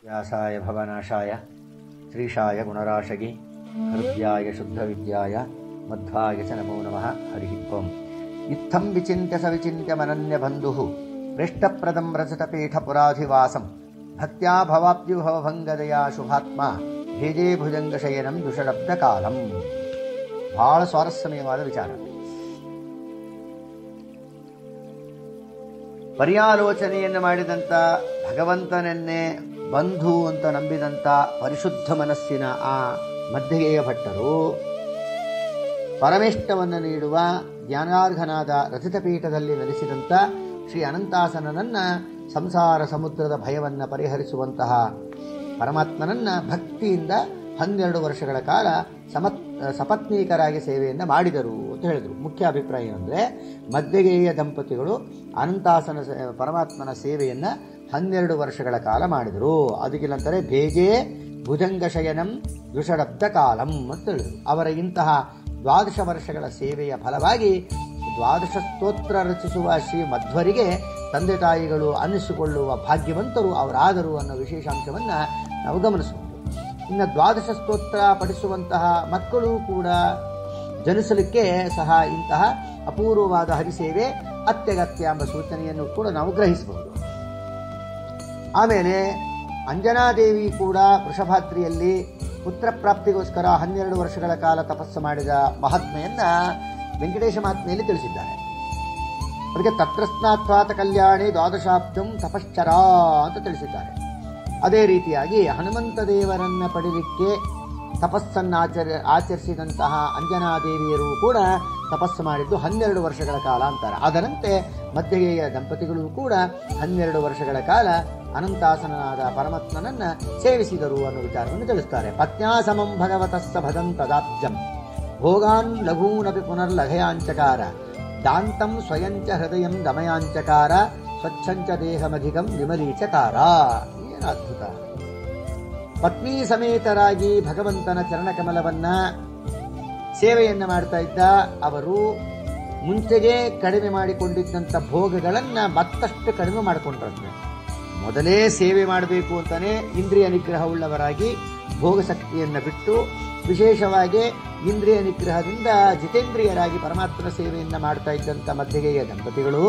ವ್ಯಾಸಾಯ ಭವನಾಶಾಯ ಶ್ರೀಶಾಯ ಗುಣರಾಶಗಿ ಹೃದ್ಯಾಯ ಶುದ್ಧವಿದ್ಯಾಯ ಮಧ್ವಾಯ ಚ ನಮೋ ನಮಃ ಹರಿ ಓಂ ಇತ್ತಂ ವಿಚಿತ್ಯ ಸ ವಿಚಿತ್ಯ ಮನನ್ಯ ಬಂಧು ಪ್ರೇಷ್ಟಪ್ರದಂ ರಜತಪೀಠಪುರಾಧಿವಾಸಂ ಭಕ್ತ್ಯಾ ಭವಾಪ್ಯುಭವಭಂಗದಯ ಶುಭಾತ್ಮ ಭೇಜೇ ಭುಜಂಗಶಯನಂ ದುಷಡಬ್ದ ಕಾಲಂ ಬಹಳ ಸ್ವಾರಸ್ಯಮಯವಾದ ವಿಚಾರ ಪರ್ಯಾಲೋಚನೆಯನ್ನು ಮಾಡಿದಂಥ ಭಗವಂತನನ್ನೇ ಬಂಧು ಅಂತ ನಂಬಿದಂಥ ಪರಿಶುದ್ಧ ಮನಸ್ಸಿನ ಆ ಮಧ್ಯಗೆಯ ಭಟ್ಟರು ಪರಮೇಷ್ಟವನ್ನು ನೀಡುವ ಜ್ಞಾನಾರ್ಹನಾದ ರಥಿತಪೀಠದಲ್ಲಿ ನೆಲೆಸಿದಂಥ ಶ್ರೀ ಅನಂತಾಸನನನ್ನ ಸಂಸಾರ ಸಮುದ್ರದ ಭಯವನ್ನು ಪರಿಹರಿಸುವಂತಹ ಪರಮಾತ್ಮನನ್ನ ಭಕ್ತಿಯಿಂದ ಹನ್ನೆರಡು ವರ್ಷಗಳ ಕಾಲ ಸಮತ್ ಸಪತ್ನೀಕರಾಗಿ ಸೇವೆಯನ್ನು ಮಾಡಿದರು ಅಂತ ಹೇಳಿದರು ಮುಖ್ಯ ಅಭಿಪ್ರಾಯ ಏನಂದರೆ ಮಧ್ಯಗೆಯ ದಂಪತಿಗಳು ಅನಂತಾಸನ ಸೇ- ಪರಮಾತ್ಮನ ಸೇವೆಯನ್ನು ಹನ್ನೆರಡು ವರ್ಷಗಳ ಕಾಲ ಮಾಡಿದರು ಅದಕ್ಕಿಲ್ಲಂತಾರೆ ಬೇಜೆ ಭುಜಂಗ ಶಯನಂ ದ್ವಿಷಡಬ್ದ ಕಾಲಂ ಅಂತ ಹೇಳಿದರು ಅವರ ಇಂತಹ ದ್ವಾದಶ ವರ್ಷಗಳ ಸೇವೆಯ ಫಲವಾಗಿ ದ್ವಾದಶ ಸ್ತೋತ್ರ ರಚಿಸುವ ಶ್ರೀ ಮಧ್ವರಿಗೆ ತಂದೆ ತಾಯಿಗಳು ಅನ್ನಿಸಿಕೊಳ್ಳುವ ಭಾಗ್ಯವಂತರು ಅವರಾದರು ಅನ್ನೋ ವಿಶೇಷಾಂಶವನ್ನು ನಾವು ಗಮನಿಸಬಹುದು ಇನ್ನು ದ್ವಾದಶ ಸ್ತೋತ್ರ ಪಠಿಸುವಂತಹ ಮಕ್ಕಳು ಕೂಡ ಜನಿಸಲಿಕ್ಕೆ ಸಹ ಇಂತಹ ಅಪೂರ್ವವಾದ ಹರಿಸೇವೆ ಅತ್ಯಗತ್ಯ ಎಂಬ ಸೂಚನೆಯನ್ನು ಕೂಡ ನಾವು ಗ್ರಹಿಸಬಹುದು ಆಮೇಲೆ ಅಂಜನಾದೇವಿ ಕೂಡ ವೃಷಭಾದ್ರಿಯಲ್ಲಿ ಪುತ್ರ ಪ್ರಾಪ್ತಿಗೋಸ್ಕರ ಹನ್ನೆರಡು ವರ್ಷಗಳ ಕಾಲ ತಪಸ್ಸು ಮಾಡಿದ ಮಹಾತ್ಮೆಯನ್ನ ವೆಂಕಟೇಶ ಮಹಾತ್ಮೆಯಲ್ಲಿ ತಿಳಿಸಿದ್ದಾರೆ ಅದಕ್ಕೆ ತತ್ರಸ್ನಾತ್ವಾತ ಕಲ್ಯಾಣಿ ದ್ವಾದಶಾಬ್ದಂ ತಪಶ್ಚರ ಅಂತ ತಿಳಿಸಿದ್ದಾರೆ ಅದೇ ರೀತಿಯಾಗಿ ಹನುಮಂತ ದೇವರನ್ನ ಪಡಿಲಿಕ್ಕೆ ತಪಸ್ಸನ್ನು ಆಚರ ಆಚರಿಸಿದಂತಹ ಅಂಜನಾದೇವಿಯರು ಕೂಡ ತಪಸ್ಸು ಮಾಡಿದ್ದು ಹನ್ನೆರಡು ವರ್ಷಗಳ ಕಾಲ ಅಂತಾರೆ ಅದರಂತೆ ಮಧ್ಯಗೆಯ ದಂಪತಿಗಳು ಕೂಡ ಹನ್ನೆರಡು ವರ್ಷಗಳ ಕಾಲ ಅನಂತಾಸನನಾದ ಪರಮಾತ್ಮನನ್ನ ಸೇವಿಸಿದರು ಅನ್ನೋ ವಿಚಾರವನ್ನು ತಿಳಿಸ್ತಾರೆ ಪತ್ನ್ಯಾ ಸಮಂ ಭಗವತಸ್ಸ ಭದಂ ತದಾಬ್ಜಂ ಭೋಗಾನ್ ಲಘೂನಪಿ ಪುನರ್ಲಘಯಾಂಚಕಾರ ದಾಂತಂ ಸ್ವಯಂಚ ಹೃದಯಂ ದಮಯಾಂಚಕಾರ ಸ್ವಚ್ಛಂಚ ದೇಹಮಧಿಕಂ ವಿಮಲೀಚಕಾರ ಏನು ಅದ್ಭುತ ಪತ್ನಿ ಸಮೇತರಾಗಿ ಭಗವಂತನ ಚರಣಕಮಲವನ್ನ ಸೇವೆಯನ್ನ ಮಾಡ್ತಾ ಇದ್ದ ಅವರು ಮುಂಚೆಗೆ ಕಡಿಮೆ ಮಾಡಿಕೊಂಡಿದ್ದಂಥ ಭೋಗಗಳನ್ನ ಮತ್ತಷ್ಟು ಕಡಿಮೆ ಮಾಡಿಕೊಂಡ್ರಂತೆ ಮೊದಲೇ ಸೇವೆ ಮಾಡಬೇಕು ಅಂತಾನೆ ಇಂದ್ರಿಯ ನಿಗ್ರಹವುಳ್ಳವರಾಗಿ ಭೋಗ ಶಕ್ತಿಯನ್ನು ಬಿಟ್ಟು ವಿಶೇಷವಾಗಿ ಇಂದ್ರಿಯ ನಿಗ್ರಹದಿಂದ ಜಿತೇಂದ್ರಿಯರಾಗಿ ಪರಮಾತ್ಮನ ಸೇವೆಯನ್ನ ಮಾಡ್ತಾ ಇದ್ದಂಥ ಮಧ್ಯಗೆಯ ದಂಪತಿಗಳು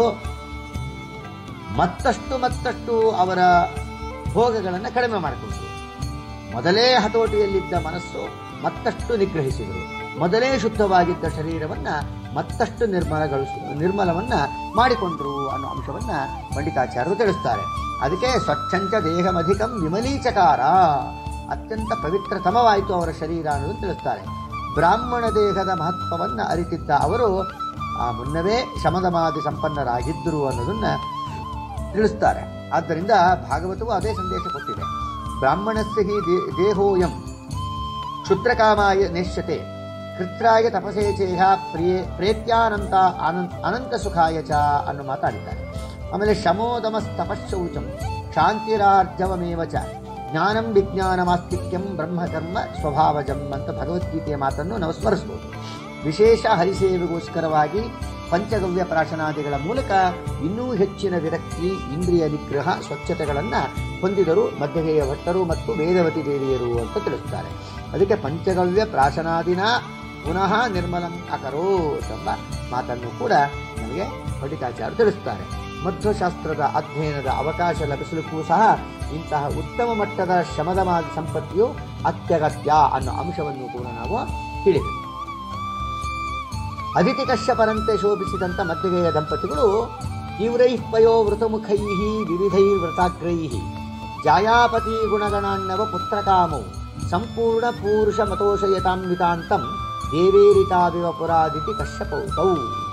ಮತ್ತಷ್ಟು ಮತ್ತಷ್ಟು ಅವರ ಭೋಗಗಳನ್ನು ಕಡಿಮೆ ಮಾಡಿಕೊಂಡ್ರು ಮೊದಲೇ ಹತೋಟಿಯಲ್ಲಿದ್ದ ಮನಸ್ಸು ಮತ್ತಷ್ಟು ನಿಗ್ರಹಿಸಿದರು ಮೊದಲೇ ಶುದ್ಧವಾಗಿದ್ದ ಶರೀರವನ್ನ ಮತ್ತಷ್ಟು ನಿರ್ಮಲಗೊಳಿಸ ನಿರ್ಮಲವನ್ನ ಮಾಡಿಕೊಂಡ್ರು ಅನ್ನೋ ಅಂಶವನ್ನ ಪಂಡಿತಾಚಾರ್ಯರು ತಿಳಿಸ್ತಾರೆ ಅದಕ್ಕೆ ಸ್ವಚ್ಛಂಚ ದೇಹಮಧಿಕಂ ವಿಮಲೀಚಕಾರ ಅತ್ಯಂತ ಪವಿತ್ರತಮವಾಯಿತು ಅವರ ಶರೀರ ಅನ್ನೋದು ತಿಳಿಸ್ತಾರೆ ಬ್ರಾಹ್ಮಣ ದೇಹದ ಮಹತ್ವವನ್ನ ಅರಿತಿದ್ದ ಅವರು ಆ ಮುನ್ನವೇ ಶಮದಮಾದಿ ಸಂಪನ್ನರಾಗಿದ್ದರು ಅನ್ನೋದನ್ನ ತಿಳಿಸ್ತಾರೆ ಆದ್ದರಿಂದ ಭಾಗವತವು ಅದೇ ಸಂದೇಶ ಕೊಟ್ಟಿದೆ ಬ್ರಾಹ್ಮಣಸ್ಯ ಹಿ ದೇ- ದೇಹೋಯಂ ಕ್ಷುತ್ರಕಾಮಾಯ ನೆಶ್ಯತೆ ಕೃತ್ರಾಯ ತಪಸೇ ಚೇಹ ಪ್ರಿಯೇ ಪ್ರೇತ್ಯಾನಂತ ಅನಂತ ಅನಂತ ಸುಖಾಯ ಚ ಅನ್ನು ಮಾತಾಡಿದ್ದಾರೆ ಆಮೇಲೆ ಶಮೋದಮಸ್ತಪಶೌಚಂ ಶಾಂತಿರಾರ್ಜವಮೇವ ಚ ಜ್ಞಾನಂ ವಿಜ್ಞಾನಮಾಸ್ತಿಕ್ಯಂ ಬ್ರಹ್ಮಕರ್ಮ ಸ್ವಭಾವಜಂ ಅಂತ ಭಗವದ್ಗೀತೆಯ ಮಾತನ್ನು ನಾವು ಸ್ಮರಿಸಬಹುದು ವಿಶೇಷ ಹರಿಸೇವೆಗೋಸ್ಕರವಾಗಿ ಪಂಚಗವ್ಯ ಪ್ರಾಶನಾದಿಗಳ ಮೂಲಕ ಇನ್ನೂ ಹೆಚ್ಚಿನ ವಿರಕ್ತಿ ಇಂದ್ರಿಯ ನಿಗ್ರಹ ಸ್ವಚ್ಛತೆಗಳನ್ನು ಹೊಂದಿದರು ಮಧ್ಯಗೆಯ ಭಟ್ಟರು ಮತ್ತು ವೇದವತಿ ದೇವಿಯರು ಅಂತ ತಿಳಿಸ್ತಾರೆ ಅದಕ್ಕೆ ಪಂಚಗವ್ಯ ಪ್ರಾಶನಾದಿನ ಪುನಃ ನಿರ್ಮಲಂ ಅಕರೋತ್ ಎಂಬ ಮಾತನ್ನು ಕೂಡ ನಮಗೆ ಪಂಡಿತಾಚಾರ್ಯರು ತಿಳಿಸ್ತಾರೆ ಮಧ್ವಶಾಸ್ತ್ರದ ಅಧ್ಯಯನದ ಅವಕಾಶ ಲಭಿಸಲಿಕ್ಕೂ ಸಹ ಇಂತಹ ಉತ್ತಮ ಮಟ್ಟದ ಶಮದಮಾದಿ ಸಂಪತ್ತಿಯು ಅತ್ಯಗತ್ಯ ಅನ್ನೋ ಅಂಶವನ್ನು ಕೂಡ ನಾವು ತಿಳಿದೆವು ಅದಿತಿ ಕಶ್ಯಪರಂತೆ ಶೋಭಿಸಿದಂಥ ಮಧ್ಯಗೆಯ ದಂಪತಿಗಳು ತೀವ್ರೈ ಪಯೋ ವೃತಮುಖೈ ವಿವಿಧೈ ವ್ರತಾಗ್ರೈ ಜಾಯಾಪತಿ ಗುಣಗಣಾನ್ನವ ಪುತ್ರಕಾಮೌ ಸಂಪೂರ್ಣ ಪೂರುಷ ಮತೋಷಯತಾನ್ವಿತಾಂತಂ ದೇವೇರಿತಾವಿವ ಪುರಾದಿತಿ ಕಶ್ಯಪೌತೌ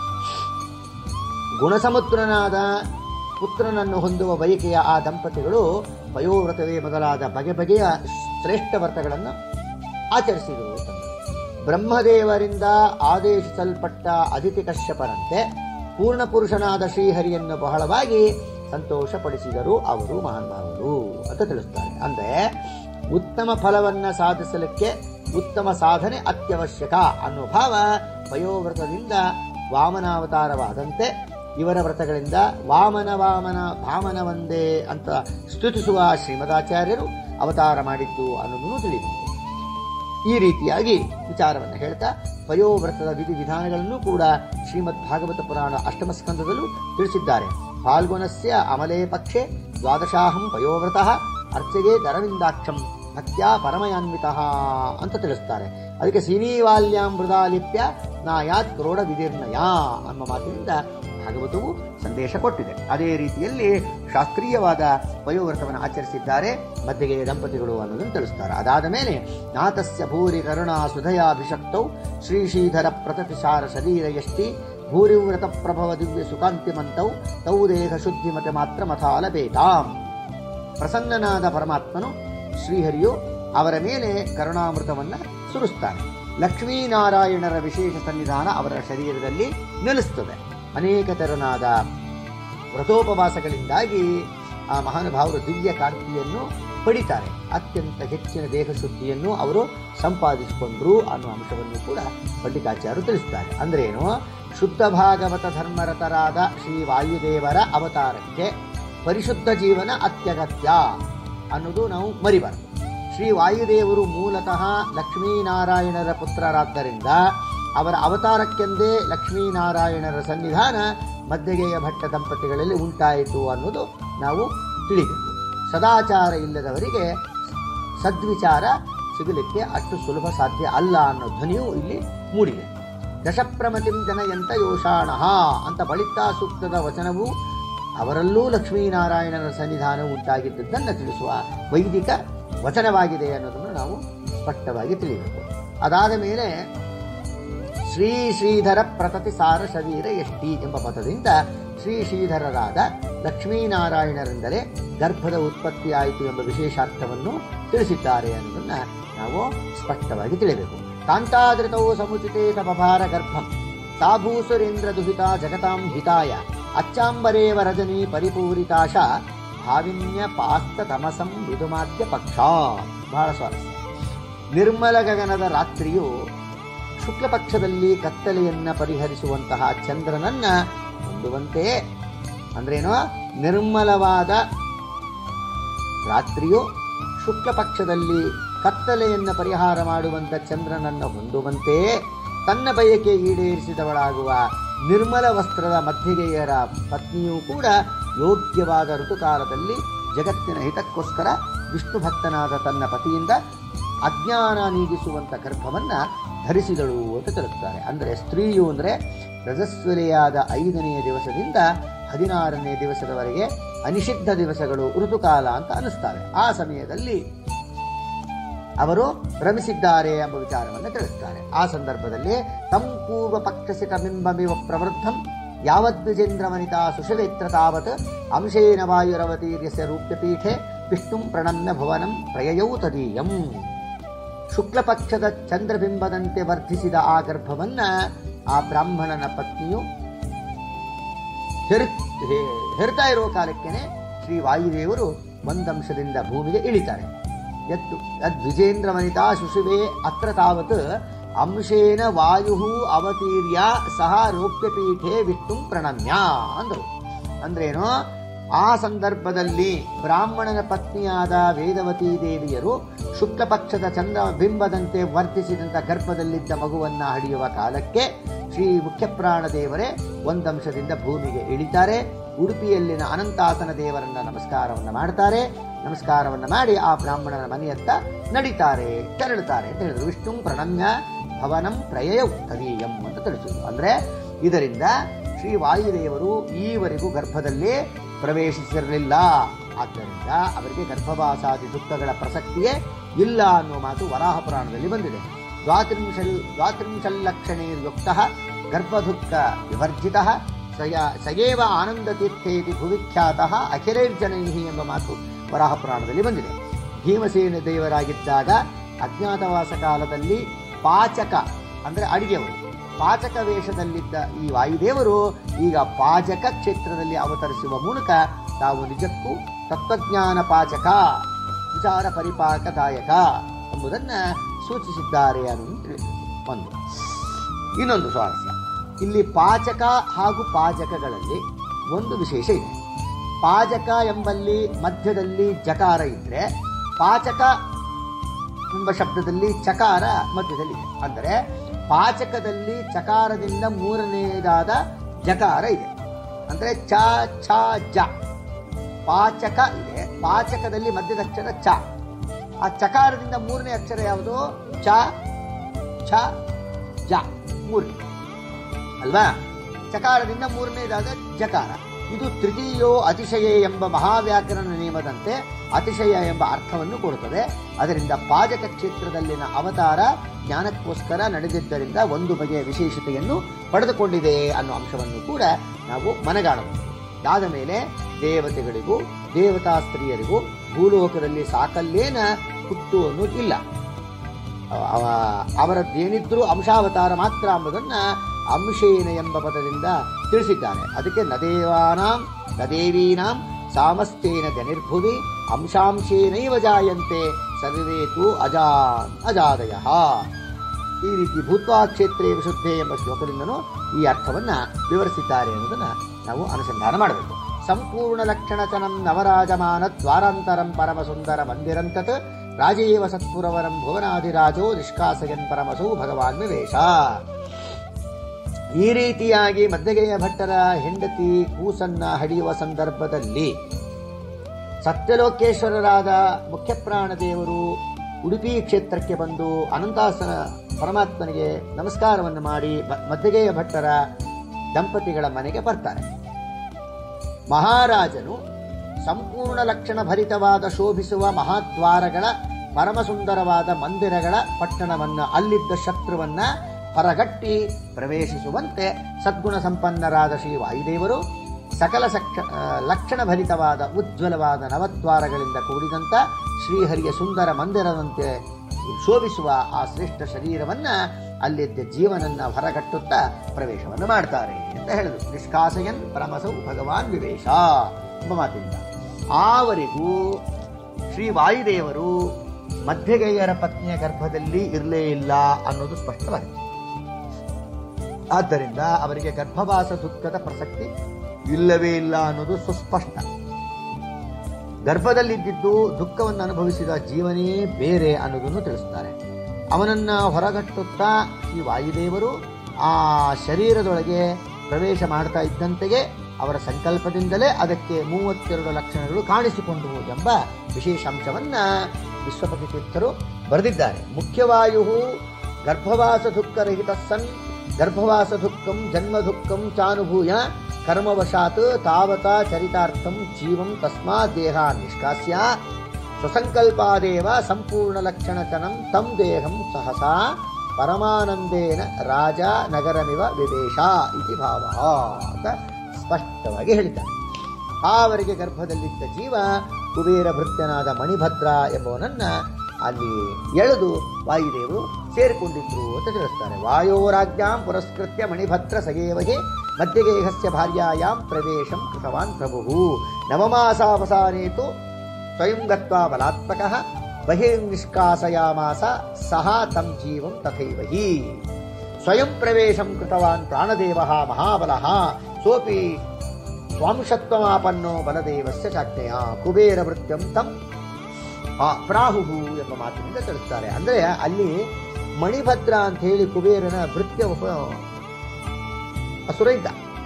ಗುಣಸಮುದ್ರನಾದ ಪುತ್ರನನ್ನು ಹೊಂದುವ ಬಯಕೆಯ ಆ ದಂಪತಿಗಳು ಪಯೋವ್ರತವೇ ಮೊದಲಾದ ಬಗೆ ಬಗೆಯ ಶ್ರೇಷ್ಠ ವ್ರತಗಳನ್ನು ಆಚರಿಸಿದರು ಅಂತಂದರು. ಬ್ರಹ್ಮದೇವರಿಂದ ಆದೇಶಿಸಲ್ಪಟ್ಟ ಅದಿತಿ ಕಶ್ಯಪರಂತೆ ಪೂರ್ಣ ಪುರುಷನಾದ ಶ್ರೀಹರಿಯನ್ನು ಬಹಳವಾಗಿ ಸಂತೋಷಪಡಿಸಿದರು ಅವರು ಮಹಾನುಭಾವರು ಅಂತ ತಿಳಿಸ್ತಾರೆ ಅಂದ್ರೆ ಉತ್ತಮ ಫಲವನ್ನ ಸಾಧಿಸಲಿಕ್ಕೆ ಉತ್ತಮ ಸಾಧನೆ ಅತ್ಯವಶ್ಯಕ ಅನ್ನೋ ಭಾವ ವಯೋವ್ರತದಿಂದ ವಾಮನಾವತಾರವಾದಂತೆ ಇವರ ವ್ರತಗಳಿಂದ ವಾಮನ ವಾಮನ ಭಾಮನ ಒಂದೇ ಅಂತ ಸ್ತುತಿಸುವ ಶ್ರೀಮದಾಚಾರ್ಯರು ಅವತಾರ ಮಾಡಿದ್ದು ಅನ್ನೋದನ್ನು ತಿಳಿಬಹುದು ಈ ರೀತಿಯಾಗಿ ವಿಚಾರವನ್ನು ಹೇಳ್ತಾ ಪಯೋವ್ರತದ ವಿಧಿ ವಿಧಾನಗಳನ್ನು ಕೂಡ ಶ್ರೀಮದ್ ಭಾಗವತ ಪುರಾಣ ಅಷ್ಟಮ ಸ್ಕಂದದಲ್ಲೂ ತಿಳಿಸಿದ್ದಾರೆ ಫಾಲ್ಗುಣಸ್ಯ ಅಮಲೇ ಪಕ್ಷೆ ದ್ವಾದಶಾಹಂ ಪಯೋವ್ರತಃ ಅರ್ಚೆಗೆ ದರವಿಂದಾಕ್ಷಂ ಭಕ್ತ್ಯಾ ಪರಮಯಾನ್ವಿತ ಅಂತ ತಿಳಿಸ್ತಾರೆ ಅದಕ್ಕೆ ಸೀನೀವಾಲ್ಯಾಂ ಮೃದಾಲಿಪ್ಯ ನಾಯಾತ್ ಕ್ರೋಡ ವಿದೀರ್ಣಯ ಅನ್ನೋ ಮಾತಿನಿಂದ ಭಾಗವತವು ಸಂದೇಶ ಕೊಟ್ಟಿದೆ ಅದೇ ರೀತಿಯಲ್ಲಿ ಶಾಸ್ತ್ರೀಯವಾದ ವಯೋವ್ರತವನ್ನು ಆಚರಿಸಿದ್ದಾರೆ ಮಧ್ಯಗೆಯ ದಂಪತಿಗಳು ಅನ್ನೋದನ್ನು ತಿಳಿಸ್ತಾರೆ ಅದಾದ ಮೇಲೆ ನಾತಸ್ಯ ಭೂರಿ ಕರುಣಾ ಸುಧಯಾಭಿಷಕ್ತೌ ಶ್ರೀ ಶ್ರೀಧರ ಪ್ರತತಿಸಾರ ಶರೀರ ಯಷ್ಟಿ ಭೂರಿವ್ರತ ಪ್ರಭವ ದಿವ್ಯ ಸುಕಾಂತಿಮಂತೌ ತೌ ದೇಹ ಶುದ್ಧಿ ಮತೆ ಮಾತ್ರ ಮಥಾಲಬೇತಾಂ ಪ್ರಸನ್ನನಾದ ಪರಮಾತ್ಮನು ಶ್ರೀಹರಿಯು ಅವರ ಮೇಲೆ ಕರುಣಾಮೃತವನ್ನ ಸುರಿಸ್ತಾನೆ ಲಕ್ಷ್ಮೀನಾರಾಯಣರ ವಿಶೇಷ ಸನ್ನಿಧಾನ ಅವರ ಶರೀರದಲ್ಲಿ ನೆಲೆಸ್ತದೆ ಅನೇಕ ತೆರನಾದ ವ್ರತೋಪವಾಸಗಳಿಂದಾಗಿ ಆ ಮಹಾನುಭಾವರು ದಿವ್ಯ ಕಾಂತಿಯನ್ನು ಪಡಿತಾರೆ ಅತ್ಯಂತ ಹೆಚ್ಚಿನ ದೇಹ ಶುದ್ಧಿಯನ್ನು ಅವರು ಸಂಪಾದಿಸಿಕೊಂಡ್ರು ಅನ್ನುವ ಅಂಶವನ್ನು ಕೂಡ ಪಂಡಿತಾಚಾರ್ಯರು ತಿಳಿಸ್ತಾರೆ ಅಂದ್ರೆ ಏನು ಶುದ್ಧ ಭಾಗವತ ಧರ್ಮರತರಾದ ಶ್ರೀ ವಾಯುದೇವರ ಅವತಾರಕ್ಕೆ ಪರಿಶುದ್ಧ ಜೀವನ ಅತ್ಯಗತ್ಯ ಅನ್ನೋದು ನಾವು ಮರಿಬಾರದು ಶ್ರೀ ವಾಯುದೇವರು ಮೂಲತಃ ಲಕ್ಷ್ಮೀನಾರಾಯಣರ ಪುತ್ರರಾದ್ದರಿಂದ ಅವರ ಅವತಾರಕ್ಕೆಂದೇ ಲಕ್ಷ್ಮೀನಾರಾಯಣರ ಸನ್ನಿಧಾನ ಮಧ್ಯಗೆಯ ಭಟ್ಟ ದಂಪತಿಗಳಲ್ಲಿ ಉಂಟಾಯಿತು ಅನ್ನೋದು ನಾವು ತಿಳಿಬೇಕು ಸದಾಚಾರ ಇಲ್ಲದವರಿಗೆ ಸದ್ವಿಚಾರ ಸಿಗಲಿಕ್ಕೆ ಅಷ್ಟು ಸುಲಭ ಸಾಧ್ಯ ಅಲ್ಲ ಅನ್ನೋ ಧ್ವನಿಯು ಇಲ್ಲಿ ಮೂಡಿದೆ ದಶಪ್ರಮತಿಂ ಜನಯಂತ ಯೋಷಾಣಃ ಅಂತ ಬಳಿತಾ ಸೂಕ್ತದ ವಚನವು ಅವರಲ್ಲೂ ಲಕ್ಷ್ಮೀನಾರಾಯಣನ ಸನ್ನಿಧಾನ ಉಂಟಾಗಿದ್ದದ್ದನ್ನು ತಿಳಿಸುವ ವೈದಿಕ ವಚನವಾಗಿದೆ ಅನ್ನೋದನ್ನು ನಾವು ಸ್ಪಷ್ಟವಾಗಿ ತಿಳಿಯಬೇಕು ಅದಾದ ಮೇಲೆ ಶ್ರೀ ಶ್ರೀಧರ ಪ್ರತತಿ ಸಾರ ಶರೀರ ಎಷ್ಟಿ ಎಂಬ ಪದದಿಂದ ಶ್ರೀ ಶ್ರೀಧರರಾದ ಲಕ್ಷ್ಮೀನಾರಾಯಣರೆಂದರೆ ಗರ್ಭದ ಉತ್ಪತ್ತಿಯಾಯಿತು ಎಂಬ ವಿಶೇಷಾರ್ಥವನ್ನು ತಿಳಿಸಿದ್ದಾರೆ ಅನ್ನೋದನ್ನ ನಾವು ಸ್ಪಷ್ಟವಾಗಿ ತಿಳಿಯಬೇಕು ಕಾಂತಾದೃತವು ಸಮುಚಿತೆ ತಪಭಾರ ಗರ್ಭಂ ಸಾಭೂಸುರೇಂದ್ರ ದುಹಿತ ಜಗತಾಂ ಹಿತಾಯ ಅಚ್ಚಾಂಬರೇವ ರಜನಿ ಪರಿಪೂರಿತಾಶ ಭಾವಿನ್ಯ ಪಾಸ್ತ ತಮಸಂ ವಿದುಮಾದ್ಯ ಪಕ್ಷ ಬಹಳ ಸ್ವಾರಸ್ಯ ನಿರ್ಮಲ ಗಗನದ ರಾತ್ರಿಯು ಶುಕ್ಲ ಪಕ್ಷದಲ್ಲಿ ಕತ್ತಲೆಯನ್ನ ಪರಿಹರಿಸುವಂತಹ ಚಂದ್ರನನ್ನ ಹೊಂದುವಂತೆ ಅಂದ್ರೇನು ನಿರ್ಮಲವಾದ ರಾತ್ರಿಯು ಶುಕ್ಲ ಪಕ್ಷದಲ್ಲಿ ಕತ್ತಲೆಯನ್ನ ಪರಿಹಾರ ಮಾಡುವಂತ ಚಂದ್ರನನ್ನು ಹೊಂದುವಂತೆ ತನ್ನ ಬಯಕೆ ಈಡೇರಿಸಿದವಳಾಗುವ ನಿರ್ಮಲ ವಸ್ತ್ರದ ಮಧ್ಯಗೆಯರ ಪತ್ನಿಯೂ ಕೂಡ ಯೋಗ್ಯವಾದ ಋತುಕಾಲದಲ್ಲಿ ಜಗತ್ತಿನ ಹಿತಕ್ಕೋಸ್ಕರ ವಿಷ್ಣು ಭಕ್ತನಾದ ತನ್ನ ಪತಿಯಿಂದ ಅಜ್ಞಾನ ನೀಗಿಸುವಂತ ಗರ್ಭವನ್ನ ಧರಿಸಿದಳು ಅಂತ ತಿಳಿಸ್ತಾರೆ ಅಂದ್ರೆ ಸ್ತ್ರೀಯು ಅಂದ್ರೆ ರಜಸ್ವಲೆಯಾದ ಐದನೆಯ ದಿವಸದಿಂದ ಹದಿನಾರನೇ ದಿವಸದವರೆಗೆ ಅನಿಷಿದ್ಧ ದಿವಸಗಳು ಋತುಕಾಲ ಅಂತ ಅನ್ನಿಸ್ತಾರೆ ಆ ಸಮಯದಲ್ಲಿ ಅವರು ರಮಿಸಿದ್ದಾರೆ ಎಂಬ ವಿಚಾರವನ್ನು ತಿಳಿಸ್ತಾರೆ ಆ ಸಂದರ್ಭದಲ್ಲಿ ತಂ ಪೂರ್ವ ಪಕ್ಷಸಿತ ಬಿಂಬಮಿವ ಪ್ರವೃದ್ಧಂ ಯಾವದ್ವಿಜೇಂದ್ರ ವನಿತಾ ಸುಷವೇತ್ರ ತಾವತ್ ಅಂಶೇನ ವಾಯುರವತೀರ್ಯಸ್ಯ ರೂಪ್ಯಪೀಠೆ ವಿಷ್ಣುಂ ಪ್ರಣಮ್ಯ ಭುವನಂ ಪ್ರಯಯೌ ತದೀಯಂ ಶುಕ್ಲ ಪಕ್ಷದ ಚಂದ್ರಬಿಂಬದಂತೆ ವರ್ಧಿಸಿದ ಆ ಗರ್ಭವನ್ನ ಆ ಬ್ರಾಹ್ಮಣನ ಪತ್ನಿಯು ಹೆರ್ ಹೆ- ಹೆರ್ತಾ ಇರುವ ಕಾಲಕ್ಕೇನೆ ಶ್ರೀ ವಾಯುದೇವರು ಒಂದಂಶದಿಂದ ಭೂಮಿಗೆ ಇಳಿತಾರೆ ಯತ್ತು ಯದ್ವಿಜೇಂದ್ರ ವನಿತಾ ಶುಶುವೆ ಅತ್ರ ತಾವತ್ ಅಂಶೇನ ವಾಯು ಅವತೀರ್ಯ ಸಹ ರೋಪ್ಯಪೀಠೆ ವಿಷ್ಣು ಪ್ರಣಮ್ಯ ಅಂದರು ಅಂದ್ರೇನು ಆ ಸಂದರ್ಭದಲ್ಲಿ ಬ್ರಾಹ್ಮಣನ ಪತ್ನಿಯಾದ ವೇದವತಿ ದೇವಿಯರು ಶುಕ್ಲ ಪಕ್ಷದ ಚಂದ್ರ ಬಿಂಬದಂತೆ ವರ್ತಿಸಿದಂಥ ಗರ್ಭದಲ್ಲಿದ್ದ ಮಗುವನ್ನ ಹಡಿಯುವ ಕಾಲಕ್ಕೆ ಶ್ರೀ ಮುಖ್ಯಪ್ರಾಣ ದೇವರೇ ಒಂದಂಶದಿಂದ ಭೂಮಿಗೆ ಇಳಿತಾರೆ ಉಡುಪಿಯಲ್ಲಿನ ಅನಂತಾಸನ ದೇವರನ್ನ ನಮಸ್ಕಾರವನ್ನ ಮಾಡ್ತಾರೆ ನಮಸ್ಕಾರವನ್ನ ಮಾಡಿ ಆ ಬ್ರಾಹ್ಮಣನ ಮನೆಯತ್ತ ನಡೀತಾರೆ ತೆರಳುತ್ತಾರೆ ಅಂತ ಹೇಳಿದ್ರು ವಿಷ್ಣು ಪ್ರಣಮ್ಯ ಭವನಂ ಪ್ರಯಯೌ ತದೀಯಂ ಅಂತ ತಿಳಿಸಿದ್ರು ಅಂದ್ರೆ ಇದರಿಂದ ಶ್ರೀ ವಾಯುದೇವರು ಈವರೆಗೂ ಗರ್ಭದಲ್ಲಿ ಪ್ರವೇಶಿಸಿರಲಿಲ್ಲ ಆದ್ದರಿಂದ ಅವರಿಗೆ ಗರ್ಭವಾಸಾದಿ ದುಃಖಗಳ ಪ್ರಸಕ್ತಿಯೇ ಇಲ್ಲ ಅನ್ನುವ ಮಾತು ವರಾಹ ಪುರಾಣದಲ್ಲಿ ಬಂದಿದೆ ದ್ವಾತ್ರಿಂಶಲ್ ದ್ವಾತ್ರಿಂಶಲ್ಲಕ್ಷಣೈರ್ಯುಕ್ತ ಗರ್ಭದುಃಖ ವಿವರ್ಜಿತ ಸಯ ಸಯೇವ ಆನಂದ ತೀರ್ಥೇತಿ ಭುವಿಖ್ಯಾತಃ ಅಖಿಲೈರ್ಜನೈ ಎಂಬ ಮಾತು ವರಾಹ ಪುರಾಣದಲ್ಲಿ ಬಂದಿದೆ ಭೀಮಸೇನ ದೇವರಾಗಿದ್ದಾಗ ಅಜ್ಞಾತವಾಸ ಕಾಲದಲ್ಲಿ ಪಾಚಕ ಅಂದ್ರೆ ಅಡಿಗೆವರು ಪಾಚಕ ವೇಷದಲ್ಲಿದ್ದ ಈ ವಾಯುದೇವರು ಈಗ ಪಾಚಕ ಕ್ಷೇತ್ರದಲ್ಲಿ ಅವತರಿಸುವ ಮೂಲಕ ತಾವು ನಿಜಕ್ಕೂ ತತ್ವಜ್ಞಾನ ಪಾಚಕ ವಿಚಾರ ಪರಿಪಾಕದಾಯಕ ಎಂಬುದನ್ನ ಸೂಚಿಸಿದ್ದಾರೆ ಅನ್ನೋದು ತಿಳಿಸಿದೆ ಒಂದು ಇನ್ನೊಂದು ಸ್ವಾರಸ್ಯ ಇಲ್ಲಿ ಪಾಚಕ ಹಾಗೂ ಪಾಜಕಗಳಲ್ಲಿ ಒಂದು ವಿಶೇಷ ಇದೆ ಪಾಜಕ ಎಂಬಲ್ಲಿ ಮಧ್ಯದಲ್ಲಿ ಜಕಾರ ಇದ್ರೆ ಪಾಚಕ ಎಂಬ ಶಬ್ದದಲ್ಲಿ ಚಕಾರ ಮಧ್ಯದಲ್ಲಿದೆ ಅಂದರೆ ಪಾಚಕದಲ್ಲಿ ಚಕಾರದಿಂದ ಮೂರನೆಯದಾದ ಜಕಾರ ಇದೆ ಅಂದರೆ ಚ ಛ ಜ ಪಾಚಕ ಇದೆ ಪಾಚಕದಲ್ಲಿ ಮಧ್ಯದ ಅಕ್ಷರ ಚ ಆ ಚಕಾರದಿಂದ ಮೂರನೇ ಅಕ್ಷರ ಯಾವುದು ಚ ಛ ಜ ಮೂರನೇ ಅಲ್ವಾ ಚಕಾರದಿಂದ ಮೂರನೇದಾದ ಜಕಾರ ಇದು ತೃತೀಯೋ ಅತಿಶಯ ಎಂಬ ಮಹಾವ್ಯಾಕರಣ ನಿಯಮದಂತೆ ಅತಿಶಯ ಎಂಬ ಅರ್ಥವನ್ನು ಕೊಡುತ್ತದೆ ಅದರಿಂದ ಪಾಜಕ ಕ್ಷೇತ್ರದಲ್ಲಿನ ಅವತಾರ ಜ್ಞಾನಕ್ಕೋಸ್ಕರ ನಡೆದಿದ್ದರಿಂದ ಒಂದು ಬಗೆಯ ವಿಶೇಷತೆಯನ್ನು ಪಡೆದುಕೊಂಡಿದೆ ಅನ್ನೋ ಅಂಶವನ್ನು ಕೂಡ ನಾವು ಮನಗಾಣಬಹುದು ಇದಾದ ಮೇಲೆ ದೇವತೆಗಳಿಗೂ ದೇವತಾ ಸ್ತ್ರೀಯರಿಗೂ ಭೂಲೋಕದಲ್ಲಿ ಸಾಕಲ್ಲೇನ ಹುಟ್ಟು ಅನ್ನೋದು ಇಲ್ಲ ಅವ- ಅವರದ್ದೇನಿದ್ರೂ ಅಂಶಾವತಾರ ಮಾತ್ರ ಎಂಬುದನ್ನ ಅಂಶೇನ ಎಂಬ ಪದದಿಂದ ತಿಳಿಸಿದ್ದಾರೆ ಅದಕ್ಕೆ ನದೇವಾನಾಂ ನದೇವೀನಾಂ ಸಾಮಸ್ತೇನ ಜನಿರ್ಭುವಿ ಅಂಶಾಂಶೇನೈವ ಜಾಯಂತೆ ಸರ್ವೇತು ಅಜಾನ್ ಅಜಾದಯ ಈ ರೀತಿ ಭೂತ್ವಾ ಕ್ಷೇತ್ರೇ ವಿಶುದ್ಧೆ ಎಂಬ ಶ್ಲೋಕದಿಂದನೂ ಈ ಅರ್ಥವನ್ನ ವಿವರಿಸಿದ್ದಾರೆ ಅನ್ನೋದನ್ನ ನಾವು ಅನುಸಂಧಾನ ಮಾಡಬೇಕು ಸಂಪೂರ್ಣ ಲಕ್ಷಣಚನಂ ನವರಾಜಮಾನ ದ್ವಾರಾಂತರಂ ಪರಮ ಸುಂದರ ಮಂದಿರಂತತ್ ರಾಜೇವ ಸತ್ಪುರವರಂ ಭುವನಾದಿರಾಜೋ ನಿಷ್ಕಾಸಯನ್ ಪರಮಸೌ ಭಗವಾನ್ ವಿವೇಶ ಈ ರೀತಿಯಾಗಿ ಮಧ್ಯಗೆಯ ಭಟ್ಟರ ಹೆಂಡತಿ ಕೂಸನ್ನ ಹಡಿಯುವ ಸಂದರ್ಭದಲ್ಲಿ ಸತ್ಯಲೋಕೇಶ್ವರರಾದ ಮುಖ್ಯಪ್ರಾಣ ದೇವರು ಉಡುಪಿ ಕ್ಷೇತ್ರಕ್ಕೆ ಬಂದು ಅನಂತಾಸನ ಪರಮಾತ್ಮನಿಗೆ ನಮಸ್ಕಾರವನ್ನು ಮಾಡಿ ಬ- ಮಧ್ಯಗೆಯ ಭಟ್ಟರ ದಂಪತಿಗಳ ಮನೆಗೆ ಬರ್ತಾರೆ ಮಹಾರಾಜನು ಸಂಪೂರ್ಣ ಲಕ್ಷಣ ಭರಿತವಾದ ಶೋಭಿಸುವ ಮಹಾದ್ವಾರಗಳ ಪರಮಸುಂದರವಾದ ಮಂದಿರಗಳ ಪಟ್ಟಣವನ್ನ ಅಲ್ಲಿದ್ದ ಶತ್ರುವನ್ನ ಹೊರಗಟ್ಟಿ ಪ್ರವೇಶಿಸುವಂತೆ ಸದ್ಗುಣ ಸಂಪನ್ನರಾದ ಶ್ರೀ ವಾಯುದೇವರು ಸಕಲ ಸಕ್ಷ ಆ, ಲಕ್ಷಣ ಭರಿತವಾದ ಉಜ್ವಲವಾದ ನವದ್ವಾರಗಳಿಂದ ಕೂಡಿದಂತ ಶ್ರೀಹರಿಯ ಸುಂದರ ಮಂದಿರದಂತೆ ಶೋಭಿಸುವ ಆ ಶ್ರೇಷ್ಠ ಶರೀರವನ್ನ ಅಲ್ಲಿದ್ದ ಜೀವನನ್ನ ಹೊರಗಟ್ಟುತ್ತಾ ಪ್ರವೇಶವನ್ನು ಮಾಡ್ತಾರೆ ಅಂತ ಹೇಳಿದ್ರು ನಿಷ್ಕಾಸಯನ್ ಪರಮಸೌ ಭಗವಾನ್ ವಿವೇಶ ಎಂಬ ಮಾತಿನಿಂದ ಆವರೆಗೂ ಶ್ರೀ ವಾಯುದೇವರು ಮಧ್ಯಗೈಯರ ಪತ್ನಿಯ ಗರ್ಭದಲ್ಲಿ ಇರಲೇ ಇಲ್ಲ ಅನ್ನೋದು ಸ್ಪಷ್ಟವಾಗಿದೆ ಆದ್ದರಿಂದ ಅವರಿಗೆ ಗರ್ಭವಾಸ ದುಃಖದ ಪ್ರಸಕ್ತಿ ಇಲ್ಲವೇ ಇಲ್ಲ ಅನ್ನೋದು ಸುಸ್ಪಷ್ಟ ಗರ್ಭದಲ್ಲಿದ್ದಿದ್ದು ದುಃಖವನ್ನು ಅನುಭವಿಸಿದ ಜೀವನೇ ಬೇರೆ ಅನ್ನೋದನ್ನು ತಿಳಿಸ್ತಾರೆ ಅವನನ್ನ ಹೊರಗಟ್ಟುತ್ತಾ ಈ ವಾಯುದೇವರು ಆ ಶರೀರದೊಳಗೆ ಪ್ರವೇಶ ಮಾಡ್ತಾ ಇದ್ದಂತೆಯೇ ಅವರ ಸಂಕಲ್ಪದಿಂದಲೇ ಅದಕ್ಕೆ ಮೂವತ್ತೆರಡು ಲಕ್ಷಣಗಳು ಕಾಣಿಸಿಕೊಂಡವು ಎಂಬ ವಿಶೇಷಾಂಶವನ್ನ ವಿಶ್ವಪತಿ ತೀರ್ಥರು ಬರೆದಿದ್ದಾರೆ ಮುಖ್ಯವಾಯು ಗರ್ಭವಾಸ ದುಃಖರಹಿತ ಸನ್ ಗರ್ಭವಾಸ ದುಃಖಂ ಜನ್ಮ ದುಃಖಂ ಚಾನುಭೂಯ ಕರ್ಮವಶಾತ್ ತಾವತ ಚರಿತಾರ್ಥಂ ಜೀವಂ ತಸ್ಮಾತ್ ದೇಹ ನಿಷ್ಕಾಸ್ಯ ಸ್ವಸಂಕಲ್ಪಾದೇವ ಸಂಪೂರ್ಣ ಲಕ್ಷಣತನಂ ತಂ ದೇಹಂ ಸಹಸಾ ಪರಮಾನಂದೇನ ರಾಜ ನಗರಮಿವ ವಿವೇಶ ಇತಿ ಭಾವ ಅಂತ ಸ್ಪಷ್ಟವಾಗಿ ಹೇಳಿದ್ದಾರೆ ಅವರಿಗೆ ಗರ್ಭದಲ್ಲಿದ್ದ ಜೀವ ಕುಬೇರ ಭೃತ್ಯನಾದ ಮಣಿಭದ್ರ ಎಂಬುವನನ್ನ ಅಲ್ಲಿ ಎಳೆದು ವಾಯುದೇವರು ಸೇರಿಕೊಂಡಿದ್ರು ಅಂತ ತಿಳಿಸ್ತಾರೆ ವಾಯೋರಾಜ್ಞಾಂ ಪುರಸ್ಕೃತ್ಯ ಮಣಿಭದ್ರ ಸಗೇವಗೆ ಮಧ್ಯಗೇಹಸ್ಯ ಭಾರ್ಯಾಯಾಂ ಪ್ರವೇಶಂ ಕೃತವಾನ್ ಪ್ರಭು ನವಮಾಸಾವಸಾನೇತು ಸ್ವಯಂ ಗತ್ವಾ ಬಲಾತ್ಮಕಃ ಬಹಿರ್ನಿಷ್ಕಾಸಯಾಮಾಸ ಸಹ ತಂ ಜೀವಂ ತಥೈವ ಹಿ ಸ್ವಯಂ ಪ್ರವೇಶಂ ಕೃತವಾನ್ ಪ್ರಾಣದೇವಃ ಮಹಾಬಲಃ ಸೋಪಿ ಸ್ವಾಂಶತ್ವಮಾಪನ್ನೋ ಬಲದೇವಸ್ಯ ಚಾಜ್ಞೆಯ ಕುಬೇರ ವೃತ್ಯಂ ತಂ ಆ ಪ್ರಾಹುಹು ಎಂಬ ಮಾತಿನಿಂದ ತಿಳಿಸ್ತಾರೆ ಅಂದ್ರೆ ಅಲ್ಲಿ ಮಣಿಭದ್ರ ಅಂತ ಹೇಳಿ ಕುಬೇರನ ಭೃತ್ಯ ಒಬ್ಬ ಅಸುರ ಇದ್ದ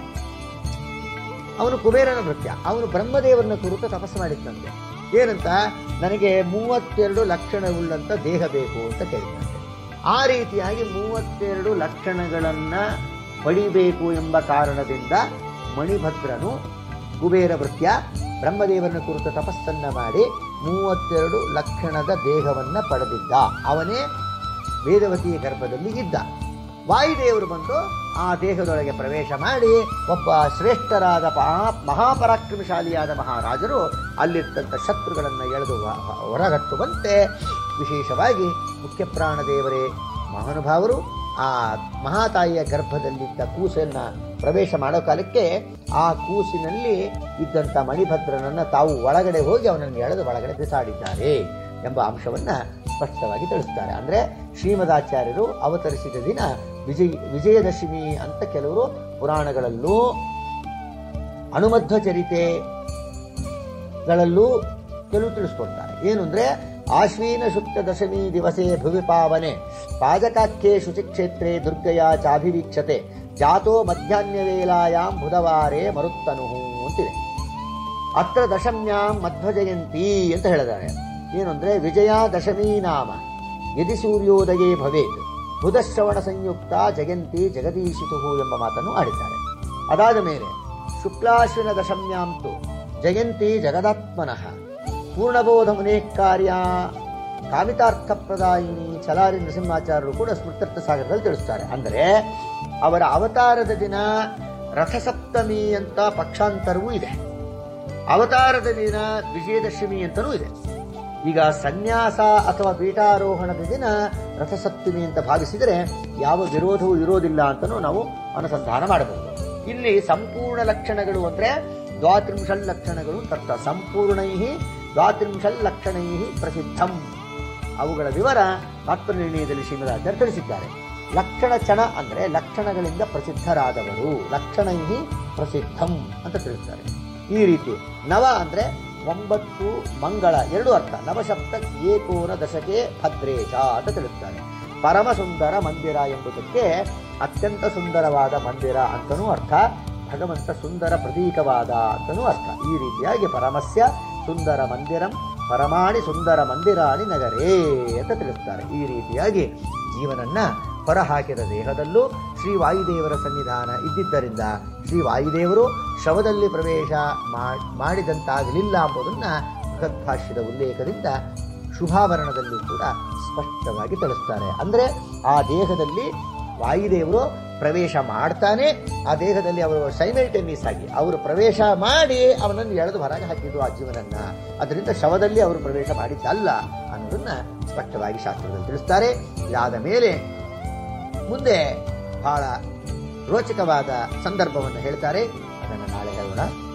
ಅವನು ಕುಬೇರನ ಭೃತ್ಯ ಅವನು ಬ್ರಹ್ಮದೇವರನ್ನ ಕುರಿತು ತಪಸ್ಸು ಮಾಡಿದ್ದಂತೆ ಏನಂತ ನನಗೆ ಮೂವತ್ತೆರಡು ಲಕ್ಷಣವುಳ್ಳಂತ ದೇಹ ಬೇಕು ಅಂತ ಕೇಳಿದಂತೆ ಆ ರೀತಿಯಾಗಿ ಮೂವತ್ತೆರಡು ಲಕ್ಷಣಗಳನ್ನ ಪಡಿಬೇಕು ಎಂಬ ಕಾರಣದಿಂದ ಮಣಿಭದ್ರನು ಕುಬೇರ ಭೃತ್ಯ ಬ್ರಹ್ಮದೇವರನ್ನ ಕುರಿತು ತಪಸ್ಸನ್ನ ಮಾಡಿ ಮೂವತ್ತೆರಡು ಲಕ್ಷಣದ ದೇಹವನ್ನ ಪಡೆದಿದ್ದ ಅವನೇ ವೇದವತಿಯ ಗರ್ಭದಲ್ಲಿ ಇದ್ದ ವಾಯುದೇವರು ಬಂದು ಆ ದೇಹದೊಳಗೆ ಪ್ರವೇಶ ಮಾಡಿ ಒಬ್ಬ ಶ್ರೇಷ್ಠರಾದ ಮಹಾ ಮಹಾಪರಾಕ್ರಮಶಾಲಿಯಾದ ಮಹಾರಾಜರು ಅಲ್ಲಿರ್ತಂಥ ಶತ್ರುಗಳನ್ನು ಎಳೆದು ಹ- ಹ- ಹೊರಗಟ್ಟುವಂತೆ ವಿಶೇಷವಾಗಿ ಮುಖ್ಯ ಪ್ರಾಣದೇವರೇ ಮಹಾನುಭಾವರು ಆ ಮಹಾತಾಯಿಯ ಗರ್ಭದಲ್ಲಿದ್ದ ಕೂಸನ್ನ ಪ್ರವೇಶ ಮಾಡೋ ಕಾಲಕ್ಕೆ ಆ ಕೂಸಿನಲ್ಲಿ ಇದ್ದಂಥ ಮಣಿಭದ್ರನನ್ನ ತಾವು ಒಳಗಡೆ ಹೋಗಿ ಅವನನ್ನು ಎಳೆದು ಒಳಗಡೆ ಬಿಸಾಡಿದ್ದಾರೆ ಎಂಬ ಅಂಶವನ್ನ ಸ್ಪಷ್ಟವಾಗಿ ತಿಳಿಸ್ತಾರೆ ಅಂದ್ರೆ ಶ್ರೀಮದಾಚಾರ್ಯರು ಅವತರಿಸಿದ ದಿನ ವಿಜಯ ವಿಜಯದಶಮಿ ಅಂತ ಕೆಲವರು ಪುರಾಣಗಳಲ್ಲೂ ಹನುಮಧ್ವ ಚರಿತೆಗಳಲ್ಲೂ ಕೆಲವು ತಿಳಿಸ್ಕೊಡ್ತಾರೆ ಏನು ಅಂದ್ರೆ ಆಶ್ವೀನ ಶುಕ್ಲ ದಶಮಿ ದಿವಸೆ ಭುವಿ ಪಾವನೆ ಪಾಜಕಾಖ್ಯೆ ಶುಚಿಕ್ಷೇತ್ರೆ ದುರ್ಗಯ ಚಾಭಿವೀಕ್ಷತೆ ಜಾತೋ ಮಧ್ಯಾಹ್ನ ವೇಲಾಯಾಂ ಬುಧವಾರೇ ಮರುತ್ತನು ಅಂತಿದೆ ಅತ್ರ ದಶಮ್ಯಾಂ ಮಧ್ವಜಯಂತಿ ಅಂತ ಹೇಳಿದ್ದಾರೆ ಏನು ಅಂದ್ರೆ ವಿಜಯ ದಶಮಿ ನಾಮ ಯದಿ ಸೂರ್ಯೋದಯೇ ಭವೇತ್ ಬುಧಶ್ರವಣ ಸಂಯುಕ್ತ ಜಯಂತಿ ಜಗದೀಶಿತು ಎಂಬ ಮಾತನ್ನು ಆಡಿದ್ದಾರೆ ಅದಾದ ಮೇಲೆ ಶುಕ್ಲಾಶ್ವಿನ ದಶಮ್ಯಾಂತು ಜಯಂತಿ ಜಗದಾತ್ಮನಃ ಪೂರ್ಣಬೋಧ ಮುನೇಕಾರ್ಯ ಕಾಮಿತಾರ್ಥಪ್ರದಾಯಿನಿ ಚಲಾರಿ ನರಸಿಂಹಾಚಾರ್ಯರು ಕೂಡ ಸ್ಮೃತ್ಯರ್ಥ ಸಾಗರದಲ್ಲಿ ತಿಳಿಸ್ತಾರೆ ಅಂದರೆ ಅವರ ಅವತಾರದ ದಿನ ರಥಸಪ್ತಮಿ ಅಂತ ಪಕ್ಷಾಂತರವೂ ಇದೆ ಅವತಾರದ ದಿನ ವಿಜಯದಶಮಿ ಅಂತಲೂ ಇದೆ ಈಗ ಸನ್ಯಾಸ ಅಥವಾ ಪೀಠಾರೋಹಣದ ದಿನ ರಥಸಪ್ತಮಿ ಅಂತ ಭಾವಿಸಿದರೆ ಯಾವ ವಿರೋಧವೂ ಇರೋದಿಲ್ಲ ಅಂತಲೂ ನಾವು ಅನುಸಂಧಾನ ಮಾಡಬಹುದು ಇಲ್ಲಿ ಸಂಪೂರ್ಣ ಲಕ್ಷಣಗಳು ಅಂದ್ರೆ ದ್ವಾತ್ರಿಂಶಲ್ ಲಕ್ಷಣಗಳು ತರ್ಥ ಸಂಪೂರ್ಣೈ ದ್ವಾತ್ರಿಂಶಲ್ ಲಕ್ಷಣೈ ಪ್ರಸಿದ್ಧಂ ಅವುಗಳ ವಿವರ ಆತ್ಮನಿರ್ಣಯದಲ್ಲಿ ಶ್ರೀಮದಾಚಾರ್ಯ ತಿಳಿಸಿದ್ದಾರೆ ಲಕ್ಷಣ ಚಣ ಅಂದ್ರೆ ಲಕ್ಷಣಗಳಿಂದ ಪ್ರಸಿದ್ಧರಾದವರು ಲಕ್ಷಣೈ ಪ್ರಸಿದ್ಧಂ ಅಂತ ತಿಳಿಸ್ತಾರೆ ಈ ರೀತಿ ನವ ಅಂದ್ರೆ ಒಂಬತ್ತು ಮಂಗಳ ಎರಡು ಅರ್ಥ ನವಶಬ್ದ ಏಕೋನ ದಶಕೆ ಭದ್ರೇಶ ಅಂತ ತಿಳಿಸ್ತಾರೆ ಪರಮ ಸುಂದರ ಮಂದಿರ ಎಂಬುದಕ್ಕೆ ಅತ್ಯಂತ ಸುಂದರವಾದ ಮಂದಿರ ಅಂತನೂ ಅರ್ಥ ಭಗವಂತ ಸುಂದರ ಪ್ರತೀಕವಾದ ಅಂತನೂ ಅರ್ಥ ಈ ರೀತಿಯಾಗಿ ಪರಮಸ್ಯ ಸುಂದರ ಮಂದಿರಂ ಪರಮಾಣಿ ಸುಂದರ ಮಂದಿರಾಣಿ ನಗರೇ ಅಂತ ತಿಳಿಸ್ತಾರೆ ಈ ರೀತಿಯಾಗಿ ಜೀವನನ್ನ ಹೊರಹಾಕಿದ ದೇಹದಲ್ಲೂ ಶ್ರೀ ವಾಯುದೇವರ ಸನ್ನಿಧಾನ ಇದ್ದಿದ್ದರಿಂದ ಶ್ರೀ ವಾಯುದೇವರು ಶವದಲ್ಲಿ ಪ್ರವೇಶ ಮಾ- ಮಾಡಿದಂತಾಗಲಿಲ್ಲ ಎಂಬುದನ್ನ ಭಗದ್ಭಾಷ್ಯದ ಉಲ್ಲೇಖದಿಂದ ಶುಭಾಭರಣದಲ್ಲಿ ಕೂಡ ಸ್ಪಷ್ಟವಾಗಿ ತಿಳಿಸ್ತಾರೆ ಅಂದ್ರೆ ಆ ದೇಹದಲ್ಲಿ ವಾಯುದೇವರು ಪ್ರವೇಶ ಮಾಡ್ತಾನೆ ಆ ದೇಹದಲ್ಲಿ ಅವರು ಸೈಮಲ್ಟೇನಿಯಸ್ ಆಗಿ ಅವರು ಪ್ರವೇಶ ಮಾಡಿ ಅವನನ್ನು ಎಳೆದು ಹೊರಗೆ ಹಾಕಿದ್ರು ಆ ಜೀವನನ್ನ ಅದರಿಂದ ಶವದಲ್ಲಿ ಅವರು ಪ್ರವೇಶ ಮಾಡಿದ್ದಲ್ಲ ಅನ್ನೋದನ್ನ ಸ್ಪಷ್ಟವಾಗಿ ಶಾಸ್ತ್ರದಲ್ಲಿ ತಿಳಿಸ್ತಾರೆ ಇದಾದ ಮೇಲೆ ಮುಂದೆ ಬಹಳ ರೋಚಕವಾದ ಸಂದರ್ಭವನ್ನು ಹೇಳ್ತಾರೆ ಅದನ್ನು ನಾಳೆ ಹೇಳೋಣ